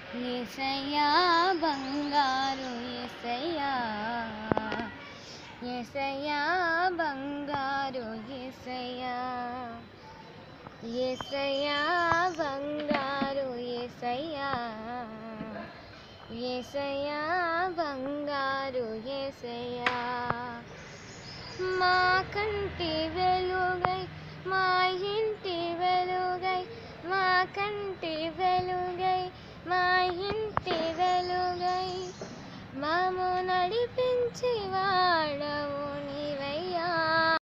ఏసయ్యా బంగారు ఏసయ్యా ఏసయ్యా బంగారు ఏసయ్యా ఏసయ్యా బంగారు ఏసయ్యా ఏసయ్యా బంగారు ఏసయ్యా మా కంటి వెలుగై మా ఇంటి వెలుగై మా కంటి వెలుగై మా ఇంటి వెలుగై మాము నడిపించి వాడవు నీ